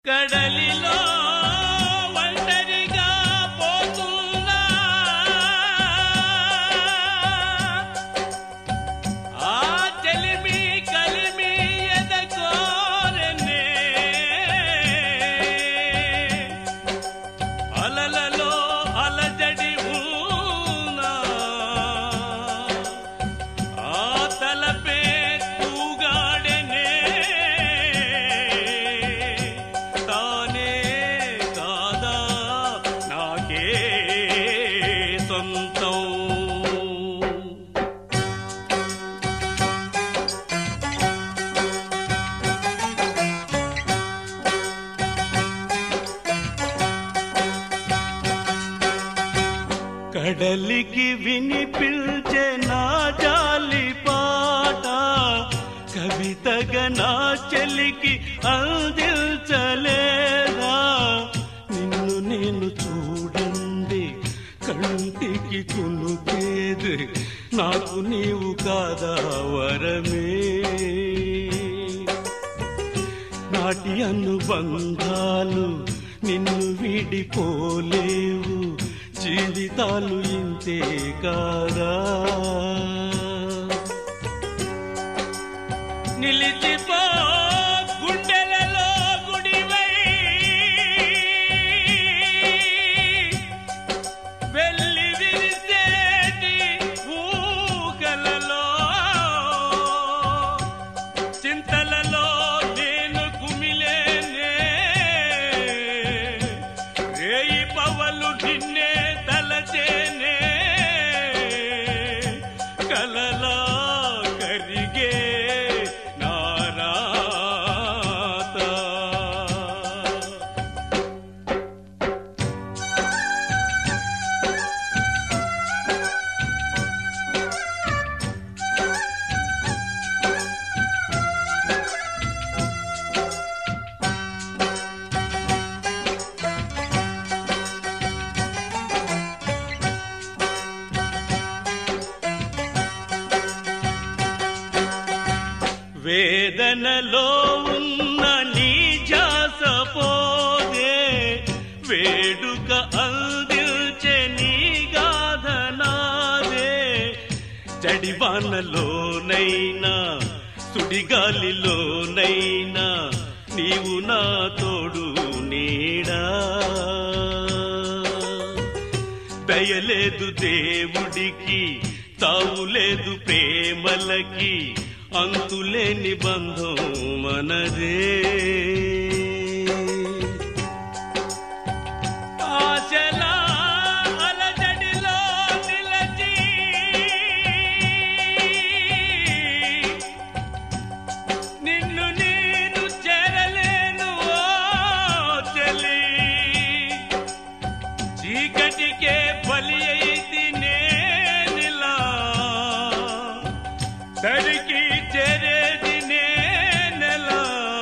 కడలిలో ఒంటరిగా పోతున్నా ఆ చెలిమి కలిమి ఎదకోరనే అలలలో అలజడి ఉన్నా ఆ తలపే తూగాడెనే తానే కాదా నాకే సొంతం కడలికి వినిపించే నా జాలి పాట కవితగా నా చెలికి అందించలేదా నిన్ను నేను చూడండి కంటికి కునుకేది నాకు నీవు కాదా వరమే నాటి అనుబంధాలు నిన్ను విడిపోలేవు జీవితాలు ఇంతే కాదా నిలిచిపో గుండెలలో గుడివై వెళ్ళి విరిసేటి ఊకలలో చింతలలో నేను కుమిలేనే రేయి పవలు నిన్నే తలచేనే కలలా కరిగే నారాత వేదనలో ఉన్న నీ జాస పోదే వేడుక అందించే నీ గాధనాదే జడివానలోనైనా సుడిగాలిలోనైనా నీవు నా తోడు నీడా దయలేదు దేవుడికి తావులేదు ప్రేమలకి అంతులేని బంధం మనదే ఆశల అలజడిలో నిలచి నిన్ను నేను చేరలేను ఓ చెలి చీకటికే బలి అయితే నేనిలా దరికి చేరేది నేనెలా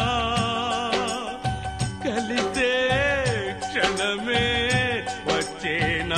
కలిసే క్షణమే వచ్చేనా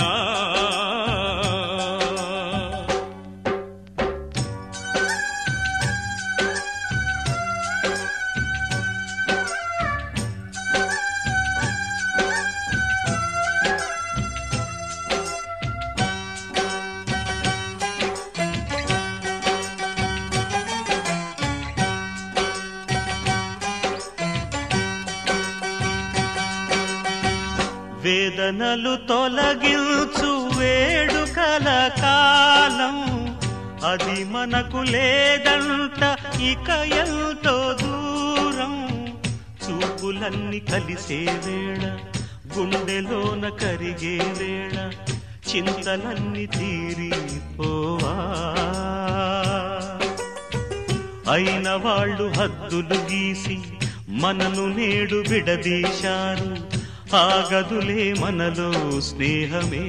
వేదనలు తొలగించు వేడుకల కాలం అది మనకు లేదంట ఇక ఎంతో దూరం చూపులన్నీ కలిసే వేళ గుండెలోన కరిగే వేళ చింతలన్నీ తీరిపోవా అయిన వాళ్ళు హద్దులు గీసి మనను నేడు విడదీశారు ఆగదులే మనలో స్నేహమే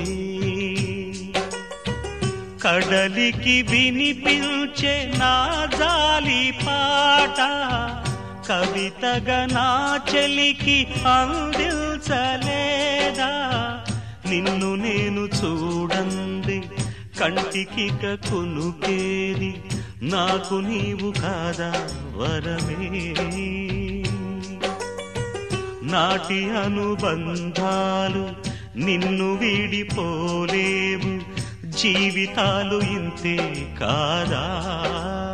కడలికి వినిపించే నా జాలి పాట కవితగా నా చెలికి అందించలేదా నిన్ను నేను చూడంది కంటికిక కొనుకేది నాకు నీవు కాదా వరమే నాటి అనుబంధాలు నిన్ను వీడిపోలేవు జీవితాలు ఇంతే కాదా